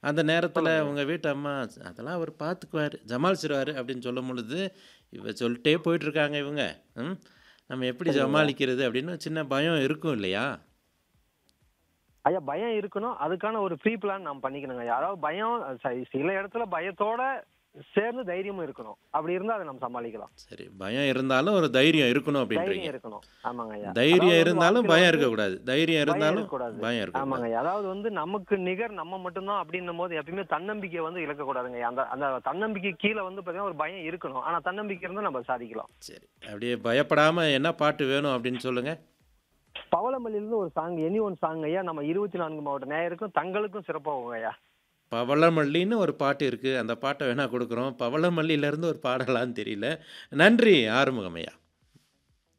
அந்த நேரத்தில் சொல்லுங்க ஐயா. உங்கள் வீட்டு அம்மா அதெல்லாம் அவர் பார்த்துக்குவார் ஜமாளிச்சிருவார் அப்படின்னு சொல்லும் பொழுது இவ சொல்லிட்டே போயிட்டுருக்காங்க இவங்க ம் நம்ம எப்படி சரிங்க ஐயா ஜமாளிக்கிறது அப்படின்னு சின்ன பயம் இருக்கும் இல்லையா ஐயா பயம் இருக்கணும் அதுக்கான ஒரு ப்ரீ பிளான் நாம் பண்ணிக்கணுங்க ஐயா அதாவது பயம் ச- சில இடத்துல பயத்தோட சேர்ந்து தைரியமும் இருக்கணும் அப்படி இருந்தா அதை நம்ம சமாளிக்கலாம் சரி பயம் இருந்தாலும் ஒரு தைரியம் இருக்கணும் தைரியம் அப்படின்றீங்க இருக்கணும் ஆமாங்க ஐயா தைரியம் அதாவது வந்து இருந்தாலும் வாழ்க்கையில பயம் வந்து இருக்கக்கூடாது தைரியம் பயம் இருந்தாலும் இருக்கக்கூடாது பயம் ஆமாங்க இருக்கக்கூடாது ஐயா அதாவது வந்து நமக்கு நிகர் நம்ம மட்டும்தான் அப்படின்னும் போது எப்பயுமே தன்னம்பிக்கை வந்து இழக்கக்கூடாதுங்க ஐயா. அந்த அந்த தன்னம்பிக்கை கீழே வந்து பார்த்தீங்கன்னா ஒரு பயம் இருக்கணும் ஆனா தன்னம்பிக்கை இருந்தா நம்ம சாதிக்கலாம் சரி அப்படியே பயப்படாமல் என்ன பாட்டு வேணும் அப்படின்னு சொல்லுங்கள் பவளமல்லியிலிருந்து ஒரு சாங் எனி ஒன் சாங் ஐயா நம்ம இருபத்தி நான்கு மாவட்ட நேயருக்கும் தங்களுக்கும் சிறப்பாகும் ஐயா பவளமல்லின்னு ஒரு பாட்டு இருக்குது அந்த பாட்டை வேணால் கொடுக்குறோம் பவளமல்லியிலேருந்து ஒரு பாடலான்னு தெரியல நன்றி ஆறுமுகம் ஐயா